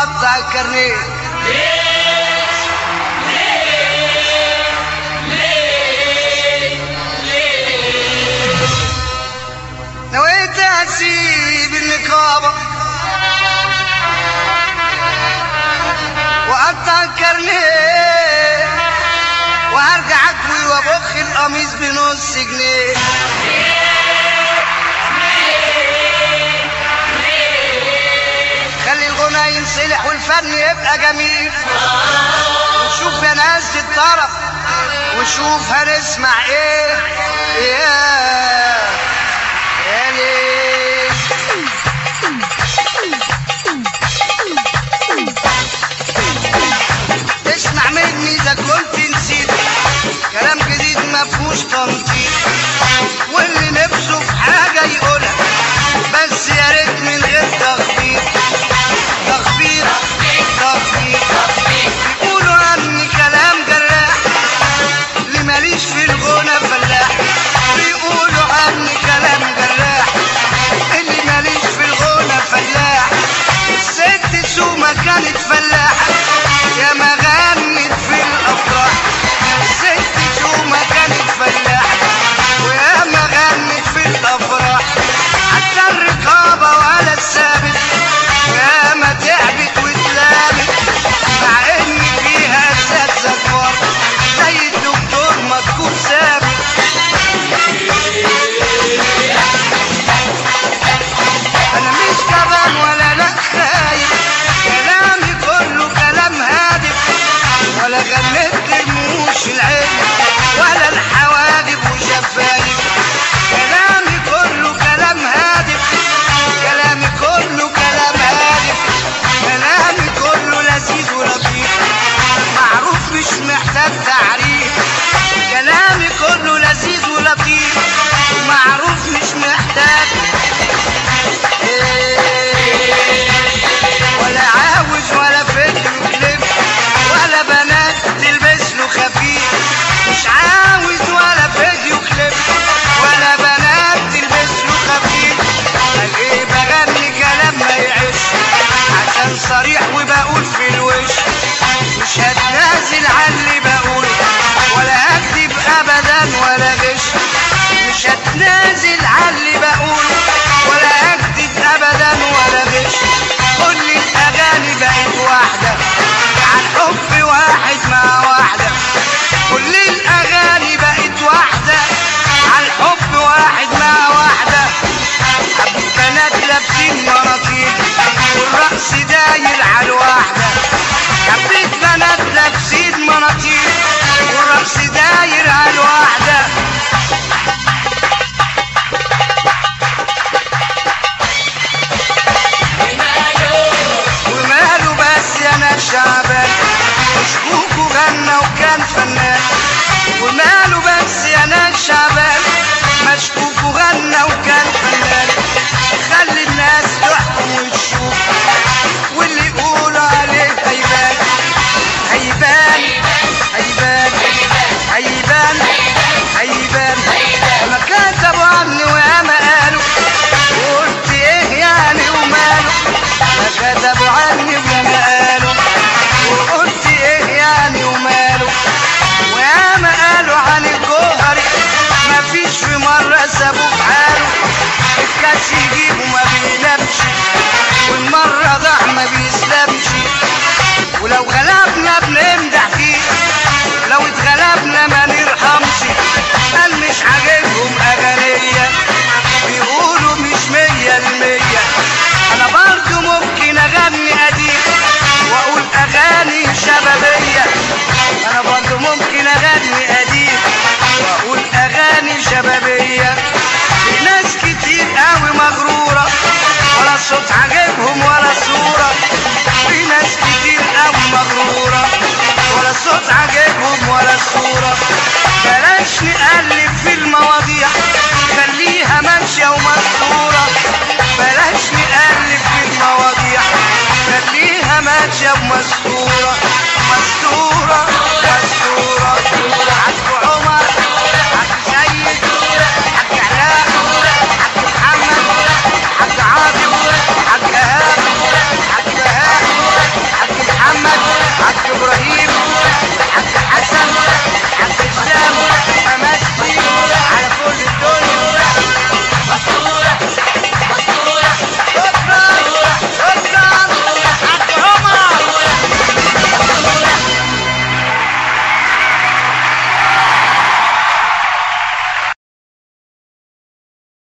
واقطع الكارنيه نويت اسيب النقابة واقطع الكارنيه وهرجع اكوي وابخ القميص بنص جنيه خلي الغنى ينصلح والفن يبقى جميل ونشوف يا ناس الطرف ونشوف هنسمع ايه يا يا ليل اسمع مني اذا كنت نسيت كلام جديد ما فيهوش تنطيط واللي نفسه في حاجه يقولها بس يا ريت من غير تخبيط تخبيط تخبيط بيقولوا عني كلام جراح اللي ماليش في الغنى فلاح بيقولوا عني كلام جراح اللي ماليش في الغنى فلاح الست سومة كانت فلاحة يا ما غنت في الأفراح الست سومة كانت فلاحة ويا ما غنت في الأفراح حتى الرقابة ولا الثابت يا ما تعبت واتلامت مع إن فيها أساس زفار زي الدكتور مذكور ثابت انا مش كمان ولا لا خايف كلامي كله كلام هادف ولا غنيت رموش العين ولا الحواجب وشفايف كلامي كله كلام هادف كلامي كله كلام هادف كلامي كله لذيذ ولطيف معروف مش محتاج تعريف كلامي كله لذيذ ولطيف معروف مش محتاج ولا عاوز ولا فكر كليب ولا بنات تلبس له خفيف مش عاوز ولا فيديو كليب ولا بنات تلبس له خفيف قال ايه بغني كلام ما يعيش عشان صريح وبقول في الوش مش هتنازل عن اللي بقوله ولا هكذب ابدا ولا غش مش هتنازل عن اللي بقوله ولا هكذب ابدا ولا غش كل الاغاني بقت واحده عن حب واحد مع واحده كل الاغاني بقت واحده عن حب واحد مع واحده حب بنات لابسين مناطيل والرقص داير على الواحده حبيت بنات لابسين مناطيل والرقص داير على الواحده وماله بس يا ناس شعبان مشكوك غنى وكان فنان وماله بس يا ناس شعبان مشكوك غنى وكان فنان خلي الناس تحكم وتشوف واللي يقولوا عليه هيبان هيبان هيبان هيبان هيبان ما كتبوا عني وياما قالوا وقلت ايه يعني وماله ما كتبوا عني وياما قالوا وقلت ايه يعني وماله وياما قالوا عن الجوهري ما فيش في مرة سابوه في حاله الكاس يجيبه ما بينامش والمرة ضاع ما بيسلمش ولو غلبنا بنمدح فيه لو اتغلبنا ما نرحمش قال مش عاجبهم أغنية بيقولوا مش مية المية أنا برضو ممكن أغني قديم وأقول أغاني شبابية أنا برضو ممكن أغني قديم وأقول أغاني شبابية في ناس كتير قوي مغرورة ولا صوت عاجبهم ولا صورة في ناس كتير قوي مغرورة ولا صوت عاجبهم ولا صورة بلاش نقلب في المواضيع خليها ماشية ومسطورة بلاش نقلب في المواضيع خليها ماشية ومسطورة مسطورة